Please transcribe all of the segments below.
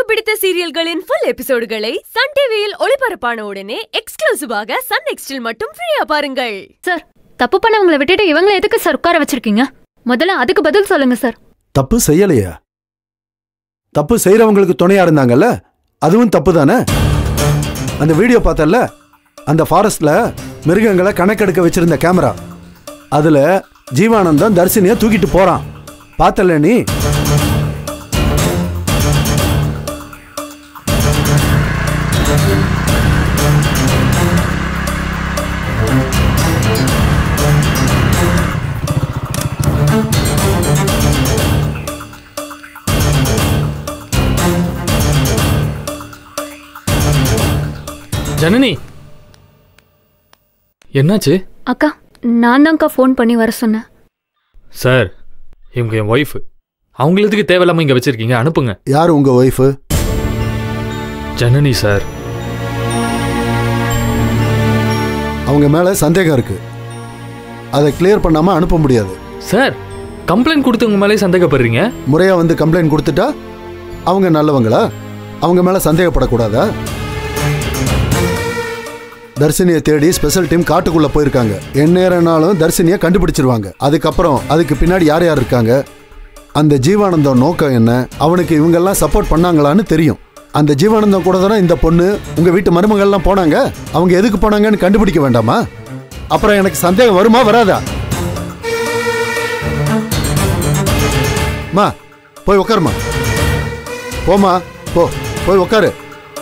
பிடித்த சீரியல்களின் full எபிசோடுகளை Sun டிவியில் ஒளிபரப்பான உடனே எக்ஸ்க்ளூசிவாக சன் நெக்ஸ்டில் மட்டும் ஃப்ரீயா பாருங்கள் சார் தப்பு பண்ணவங்கள விட்டுட்டு இவங்கள எதுக்கு சார் உட்கார வச்சிருக்கீங்க முதல்ல அதுக்கு பதில் சொல்லுங்க சார் தப்பு செய்யலையா தப்பு செய்யறவங்களுக்கு துணையா இருந்தாங்கல்ல அதுவும் தப்பு தானே அந்த வீடியோ பார்த்தல்ல அந்த ஃபாரஸ்ட்ல மிருகங்களை கணக்கெடுக்க வச்சிருந்த கேமரா அதுல ஜீவானந்தம் தர்சினிய தூக்கிட்டு போறான் பார்த்தல நீ ஜனனி என்னாச்சு அக்கா நான் தான்க்கா ஃபோன் பண்ணி வர சொன்னேன் சார் இவங்க என் ஒய்ஃப் அவங்களுக்கு தேவையில்லாம இங்க வச்சிருக்கீங்க அனுப்புங்க யார் உங்க ஒய்ஃபு ஜனனி சார் அவங்க மேல சந்தேகம் இருக்கு அதை கிளியர் பண்ணாம அனுப்ப முடியாது சார் கம்ப்ளைண்ட் கொடுத்து உங்க மேலே சந்தேகப்படுறீங்க முறையா வந்து கம்ப்ளைண்ட் கொடுத்துட்டா அவங்க நல்லவங்களா அவங்க மேல சந்தேகப்படக்கூடாதா தர்சினியை தேடி ஸ்பெஷல் டீம் காட்டுக்குள்ள போயிருக்காங்க எந்நேரம்னாலும் தர்சினியை கண்டுபிடிச்சிருவாங்க அதுக்கப்புறம் அதுக்கு பின்னாடி யார் யார் இருக்காங்க அந்த ஜீவானந்தம் நோக்கம் என்ன அவனுக்கு இவங்கெல்லாம் சப்போர்ட் பண்ணாங்களான்னு தெரியும் அந்த ஜீவானந்தம் கூட தானே இந்த பொண்ணு உங்க வீட்டு மருமகள்லாம் போனாங்க அவங்க எதுக்கு போனாங்கன்னு கண்டுபிடிக்க வேண்டாமா அப்புறம் எனக்கு சந்தேகம் வருமா வராதா மா போய் உட்காருமா போமா போ போய் உட்காரு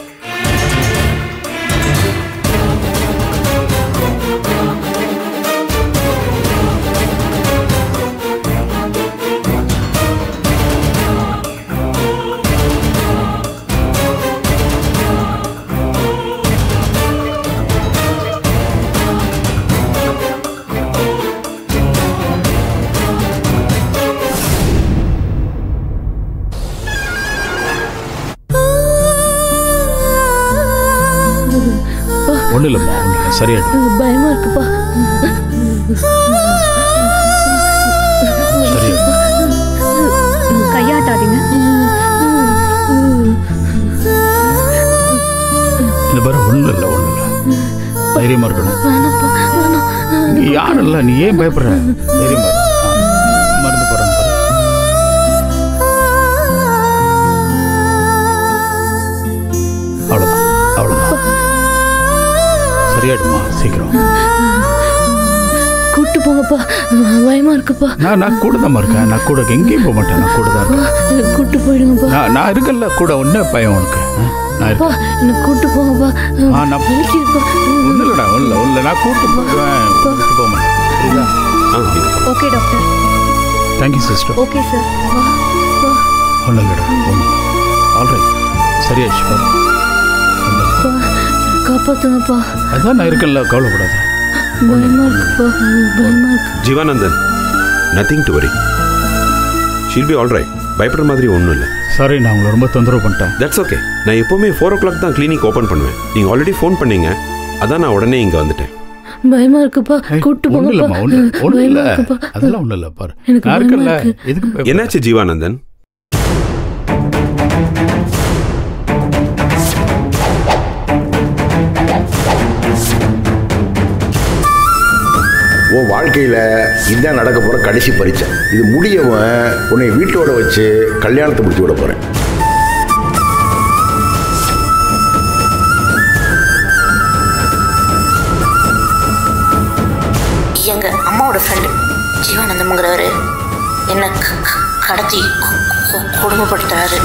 ஒன்றும் இல்லைம்மா ஒன்றும் இல்லை சரியாயிடும் பயமா இருக்குப்பா சரியாயிடும் கையாட்டாதீங்க இந்த பாரு ஒன்றும் இல்லை ஒன்றும் இல்லை தைரியமாக இருக்கணும் நீ யாரும் இல்லை நீ ஏன் பயப்படுற தைரியமாக இரு. ஆ, மருந்து போடுறாங்க பாரு அவ்வளோதான் அவ்வளோதான் சரியாயிடுமா சீக்கிரம் கூட்டு போங்கப்பா பயமா இருக்குப்பா நான் நான் கூட தான் இருக்கேன் நான் கூட எங்கேயும் போக மாட்டேன் நான் கூட தான் இருக்கேன் கூட்டு போயிடுங்கப்பா நான் நான் இருக்கேன்ல கூட ஒன்றே பையன் உனக்கு ஆ, நான் இருக்கேன் என்ன கூட்டு போங்கப்பா ஆ நான் வலிக்குதுப்பா ஒன்றும் இல்லைடா ஒன்றும் இல்லை ஒன்றும் இல்லை நான் கூப்பிட்டு போயிடுவேன் கூப்பிட்டு போக மாட்டேன் சரிங்களா okay doctor thank you sister okay sir ஒன்றும் இல்லைடா ஒன்றும் ஆல்ரைட் சரியாச்சு பாரு ஒண்ணும் இல்ல. காப்பாத்துங்கப்பா அதான் நான் இருக்கேன்ல கவலைப்படாத பயமா இருக்குப்பா பயமா இருக்கு Jeevanandan nothing to worry she'll be all right பயப்படுற மாதிரி ஒன்றும் இல்லை சாரி நான் உங்களை ரொம்ப தொந்தரவு பண்ணிட்டேன் தட்ஸ் ஓகே நான் எப்போவுமே ஃபோர் ஓ கிளாக் தான் கிளினிக் ஓப்பன் பண்ணுவேன் நீங்கள் ஆல்ரெடி ஃபோன் பண்ணீங்க அதான் நான் உடனே இங்கே வந்துட்டேன் பயமா இருக்குப்பா ஏய், கூட்டு ஒண்ணும் போங்கப்பா இல்லைம்மா ஒன்றும் ஒன்றும் பயமா இல்லை இருக்குப்பா அதெல்லாம் ஒன்றும் இல்லை பாரு எனக்கு நான் பயமா இருக்கேன்ல இருக்கு. எதுக்கு பயப்படுற? என்னாச்சு ஜீவானந்தன் உன் வாழ்க்கையில் இதுதான் நடக்க போகிற கடைசி பரீட்சை இது முடியவன் உன்னை வீட்டோட வச்சு கல்யாணத்தை முடிச்சு விட போகிறேன் எங்க அம்மாவோட ஃப்ரெண்டு ஜீவானந்தம்ங்கிறவர் என்ன க- க- கடத்தி கு- கு- கொடுமைப்படுத்துறாரு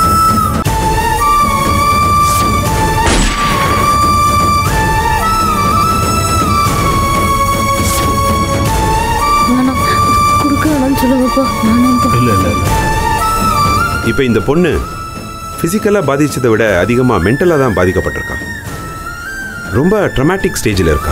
வேணாம் கொடுக்க வேணாம்னு சொல்லுங்கப்பா வேணாம்ப்பா இல்லை இல்லை இல்லை இப்போ இந்த பொண்ணு ஃபிசிக்கலாக பாதிச்சதை விட அதிகமாக மென்டலாக தான் பாதிக்கப்பட்டிருக்கா ரொம்ப ட்ரமாட்டிக் ஸ்டேஜில் இருக்கா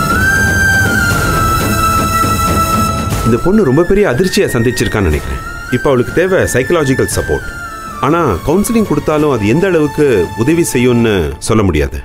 இந்த பொண்ணு ரொம்ப பெரிய அதிர்ச்சியை சந்திச்சிருக்கான்னு நினைக்கிறேன் இப்போ அவளுக்கு தேவை சைக்கலாஜிக்கல் சப்போர்ட் ஆனால் கவுன்சிலிங் கொடுத்தாலும் அது எந்த அளவுக்கு உதவி செய்யும்னு சொல்ல முடியாது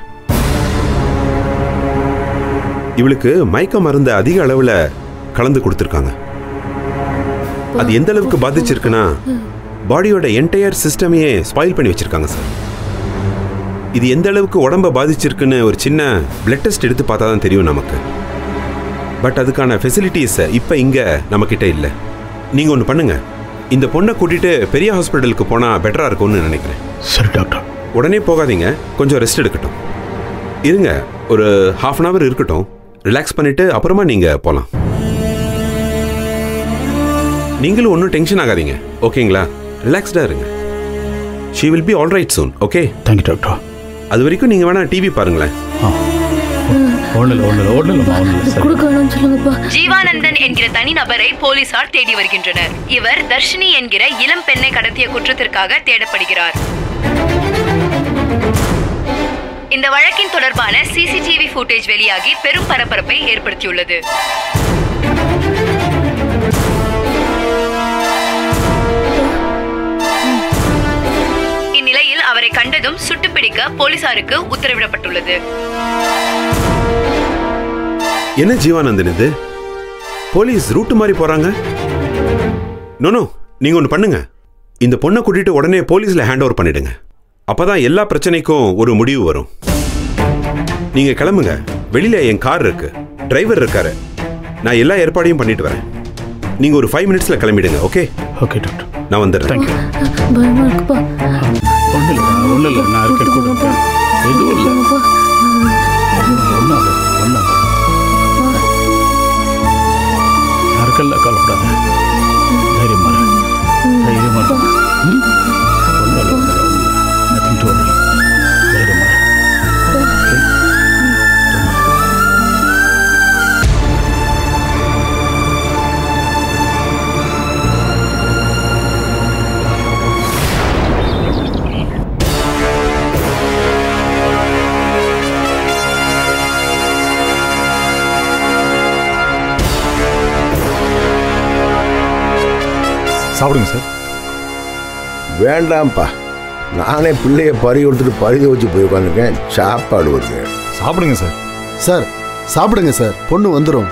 இவளுக்கு மயக்க மருந்த அதிக அளவில் கலந்து கொடுத்துருக்காங்க அது எந்த அளவுக்கு பாதிச்சிருக்குன்னா பாடியோட என்டையர் சிஸ்டமையே ஸ்பாயில் பண்ணி வச்சிருக்காங்க சார் இது எந்த அளவுக்கு உடம்ப பாதிச்சிருக்குன்னு ஒரு சின்ன பிளட் டெஸ்ட் எடுத்து பார்த்தா தான் தெரியும் நமக்கு பட் அதுக்கான ஃபெசிலிட்டிஸ் இப்போ இங்கே நம்மக்கிட்ட இல்லை நீங்கள் ஒன்று பண்ணுங்க இந்த பொண்ணை கூட்டிட்டு பெரிய ஹாஸ்பிட்டலுக்கு போனால் பெட்டராக இருக்கும்னு நினைக்கிறேன் சரி டாக்டர் உடனே போகாதீங்க கொஞ்சம் ரெஸ்ட் எடுக்கட்டும் இருங்க ஒரு ஹாஃப் அன் ஹவர் இருக்கட்டும் ரிலாக்ஸ் பண்ணிட்டு அப்புறமா நீங்கள் போகலாம் நீங்களும் ஒன்றும் டென்ஷன் ஆகாதீங்க ஓகேங்களா ரிலாக்ஸ்டாக இருங்க she will be all right soon okay thank you doctor அது வரைக்கும் நீங்கள் வேணா டிவி பாருங்களேன் ஆ ஒன்றும் இல்லை ஒன்றும் இல்லை ஒன்றும் இல்லைம்மா ஒன்றும் இல்லை சரி கொடுக்கணும்னு சொல்லுங்கப்பா ஜீவானந்தன் என்கிற தனிநபரை போலீசார் தேடி வருகின்றனர் இவர் தர்ஷினி என்கிற இளம் பெண்ணை கடத்திய குற்றத்திற்காக தேடப்படுகிறார் இந்த வழக்கின் தொடர்பான சிசிடிவி ஃபுட்டேஜ் வெளியாகி பெரும் பரபரப்பை ஏற்படுத்தியுள்ளது இந்நிலையில் அவரை கண்டதும் சுட்டுப்பிடிக்க போலீசாருக்கு உத்தரவிடப்பட்டுள்ளது என்ன ஜீவானந்தன் இது போலீஸ் ரூட்டு மாதிரி போகிறாங்க நோ நீங்கள் ஒன்று பண்ணுங்க இந்த பொண்ணை கூட்டிட்டு உடனே போலீஸில் ஹேண்ட் ஓவர் பண்ணிடுங்க அப்பதான் எல்லா பிரச்சனைக்கும் ஒரு முடிவு வரும் நீங்கள் கிளம்புங்க வெளியில் என் கார் இருக்கு டிரைவர் இருக்காரு நான் எல்லா ஏற்பாடையும் பண்ணிட்டு வரேன் நீங்கள் ஒரு ஃபைவ் மினிட்ஸில் கிளம்பிடுங்க ஓகே ஓகே டாக்டர் நான் வந்துடுறேன் தேங்க்யூ பயமா இருக்குப்பா ஒன்றும் இல்லை ஒன்றும் இல்லை நான் இருக்கேன் கூட எதுவும் இல்லை ஒன்றும் ஆகாது ஒன்றும் ஆகாது யாருக்கல்ல கவலைப்படாத தைரியமா இரு. தைரியமா இரு. ம்? ஒன்றும் இல்லை ஒன்றும் இல்லை நத்திங் டு வரி தைரியமா இரு. Okay? சாப்பிடுங்க சார் வேண்டாம்ப்பா நானே பிள்ளைய பறி கொடுத்துட்டு பரித வச்சு போய் உட்காந்துருக்கேன் சாப்பாடு வருது சாப்பிடுங்க சார் சார் சாப்பிடுங்க சார் பொண்ணு வந்துடும்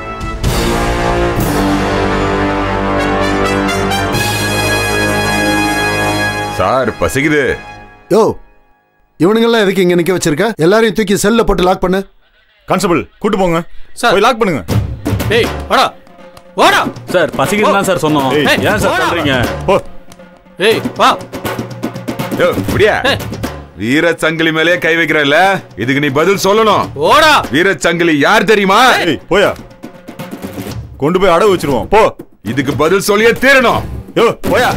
சார் பசிக்குது யோ இவனுங்கெல்லாம் எதுக்கு இங்க நிக்க வச்சிருக்க எல்லாரையும் தூக்கி செல்ல போட்டு லாக் பண்ணு கான்ஸ்டபிள் கூட்டு போங்க சார். போய் லாக் பண்ணுங்க டேய் வாடா வாடா சார் பசிக்குதுன்னு தான் சார் சொன்னோம் ஏய், ஏன் சார் போடா. சொல்றீங்க ஓ ஏய் வா யோ இப்படியா ஏய். வீர சங்கிலி மேலே கை வைக்கிறல்ல இதுக்கு நீ பதில் சொல்லணும் ஓடா வீர சங்கிலி யார் தெரியுமா ஏய் போயா கொண்டு போய் அடவு வச்சிருவோம் போ இதுக்கு பதில் சொல்லியே தீரணும் யோ போயா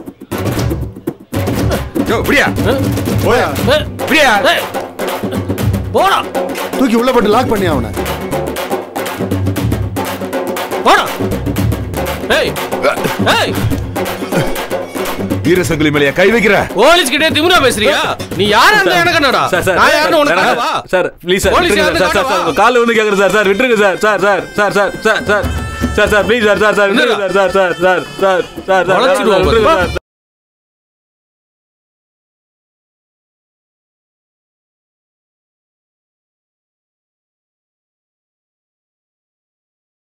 யோ இப்படியா போயா ஏய், இப்படியா ஏய். போடா தூக்கி உள்ள போட்டு லாக் பண்ணி அவனை போடா ஏய் ஏய் வீர சங்கிலி மேலே கை வைக்கிற போலீஸ் கிட்டே திமிரா பேசுறியா நீ யாரா இருந்தா எனக்கு என்னடா சார் சார் நான் யாருன்னு உனக்கு சார், வா சார் ப்ளீஸ் சார் போலீஸ் விட்டுருங்க சார் சார் சார் கால் வந்து கேக்குறேன் சார் சார் விட்டுருங்க sir sir sir sir sir sir sir sir sir please sir sir sir விட்டுருங்க sir sir sir sir sir sir sir வளைச்சிடுவோம் விட்டுருங்க sir